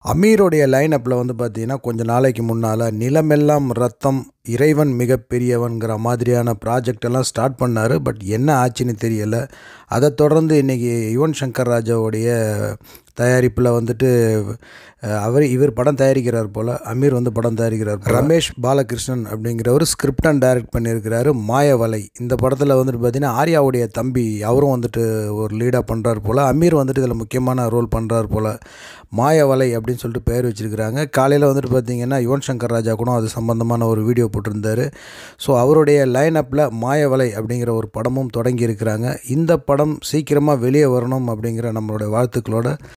அமீருடைய லைனப்பில் வந்து பார்த்தீங்கன்னா கொஞ்ச நாளைக்கு முன்னால் நிலமெல்லாம் ரத்தம் இறைவன் மிகப்பெரியவன்கிற மாதிரியான ப்ராஜெக்ட் எல்லாம் ஸ்டார்ட் பண்ணார் பட் என்ன ஆச்சுன்னு தெரியலை அதை தொடர்ந்து இன்றைக்கி யுவன் சங்கர் ராஜாவுடைய தயாரிப்பில் வந்துட்டு அஹ், அவர் இவர் படம் தயாரிக்கிறார் போல் அமீர் வந்து படம் தயாரிக்கிறார் போல. ரமேஷ் பாலகிருஷ்ணன் அப்படிங்கிறவர் ஸ்கிரிப்ட் அண்ட் டைரக்ட் பண்ணியிருக்கிறாரு மாயவலை இந்த படத்தில் வந்துட்டு பார்த்தீங்கன்னா ஆர்யாவுடைய தம்பி அவரும் வந்துட்டு ஒரு லீடாக பண்ணுறாரு போல் அமீர் வந்துட்டு இதில் முக்கியமான ரோல் பண்ணுறாரு போல் மாயவலை அப்படின்னு சொல்லிட்டு பேர் வச்சுருக்கிறாங்க காலையில் வந்துட்டு பார்த்தீங்கன்னா யுவன் சங்கர் ராஜா கூட அது சம்மந்தமான ஒரு வீடியோ போட்டிருந்தாரு ஸோ அவருடைய லைன் அப்பில் மாயவலை அப்படிங்கிற ஒரு படமும் தொடங்கி இருக்கிறாங்க இந்த படம் சீக்கிரமாக வெளியே வரணும் அப்படிங்கிற நம்மளுடைய வாழ்த்துக்களோட